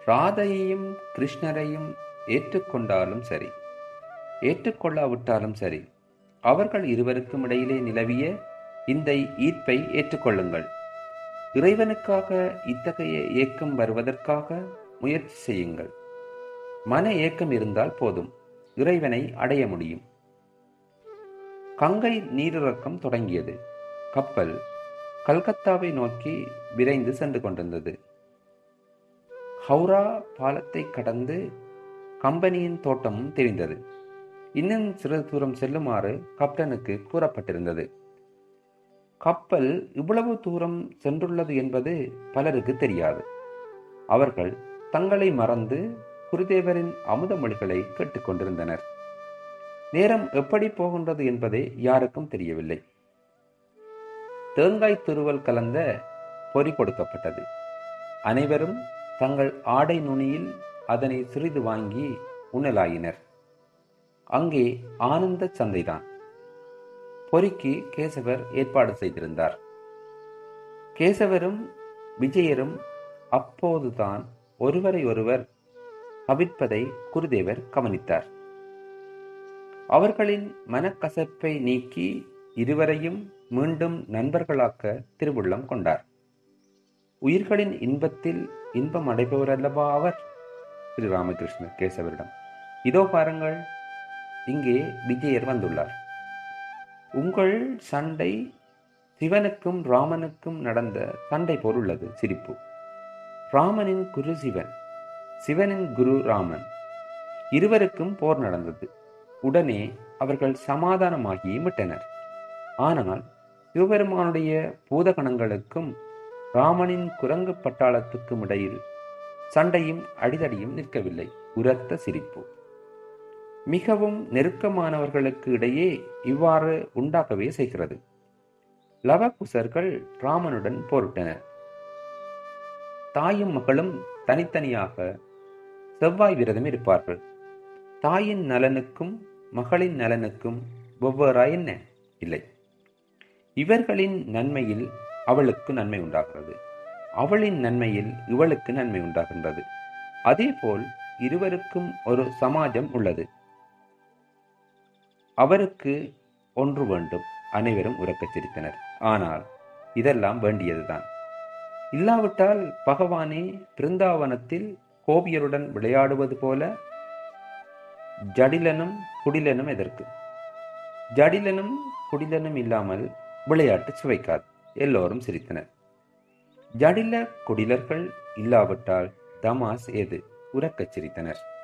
ராதையையும் கிருஷ்ணரையும் ஏற்றுக்கொண்டாலும் சரி ஏற்றுக்கொள்ளாவிட்டாலும் சரி அவர்கள் இருவருக்கும் இடையிலே நிலவிய இந்த ஈர்ப்பை ஏற்றுக்கொள்ளுங்கள் இறைவனுக்காக இத்தகைய ஏக்கம் வருவதற்காக முயற்சி செய்யுங்கள் மன ஏக்கம் இருந்தால் போதும் இறைவனை அடைய முடியும் கங்கை நீரிறக்கம் தொடங்கியது கப்பல் கல்கத்தாவை நோக்கி விரைந்து சென்று கொண்டிருந்தது ஹவுரா பாலத்தை கடந்து கம்பெனியின் தோட்டமும் தெரிந்தது இன்னும் சிறிது தூரம் செல்லுமாறு கப்டனுக்கு கூறப்பட்டிருந்தது கப்பல் இவ்வளவு தூரம் சென்றுள்ளது என்பது பலருக்கு தெரியாது அவர்கள் தங்களை மறந்து குருதேவரின் அமுத மொழிகளை கேட்டுக்கொண்டிருந்தனர் நேரம் எப்படி போகின்றது என்பதே யாருக்கும் தெரியவில்லை தேங்காய் துருவல் கலந்த பொறி கொடுக்கப்பட்டது அனைவரும் தங்கள் ஆடை நுனியில் அதனை சிறிது வாங்கி உணலாயினர் அங்கே ஆனந்த சந்தைதான் பொறிக்கு கேசவர் ஏற்பாடு செய்திருந்தார் கேசவரும் விஜயரும் அப்போதுதான் ஒருவரை ஒருவர் தவிர்ப்பதை குருதேவர் கவனித்தார் அவர்களின் மனக்கசப்பை நீக்கி இருவரையும் மீண்டும் நண்பர்களாக்க திருவுள்ளம் கொண்டார் உயிர்களின் இன்பத்தில் இன்பம் அடைபவர் அல்லவா அவர் திரு ராமகிருஷ்ணர் கேசவரிடம் இதோ பாருங்கள் இங்கே விஜயர் வந்துள்ளார் உங்கள் சண்டை சிவனுக்கும் ராமனுக்கும் நடந்த சண்டை போலுள்ளது சிரிப்பு ராமனின் குரு சிவன் சிவனின் குரு ராமன் இருவருக்கும் போர் நடந்தது உடனே அவர்கள் சமாதானமாகி விட்டனர் ஆனால் சிவபெருமானுடைய பூதகணங்களுக்கும் ராமனின் குரங்கு பட்டாளத்துக்கும் இடையில் சண்டையும் அடிதடியும் நிற்கவில்லை உரத்த சிரிப்பு மிகவும் நெருக்கமானவர்களுக்கு இடையே இவ்வாறு உண்டாக்கவே செய்கிறது லவகுசர்கள் ராமனுடன் போரிட்டனர் தாயும் மகளும் தனித்தனியாக செவ்வாய் விரதம் இருப்பார்கள் தாயின் நலனுக்கும் மகளின் நலனுக்கும் வெவ்வேறா என்ன இல்லை இவர்களின் நன்மையில் அவளுக்கு நன்மை உண்டாகிறது அவளின் நன்மையில் இவளுக்கு நன்மை உண்டாகின்றது அதேபோல் இருவருக்கும் ஒரு சமாஜம் உள்ளது அவருக்கு ஒன்று வேண்டும் அனைவரும் உறக்கச் சிரித்தனர் ஆனால் இதெல்லாம் வேண்டியதுதான் இல்லாவிட்டால் பகவானே பிருந்தாவனத்தில் கோபியருடன் விளையாடுவது போல ஜடிலனும் குடிலனும் எதற்கு ஜடிலனும் குடிலனும் இல்லாமல் விளையாட்டு சுவைக்காது எல்லோரும் சிரித்தனர் ஜடில குடிலர்கள் இல்லாவிட்டால் தமாஸ் ஏது உறக்கச் சிரித்தனர்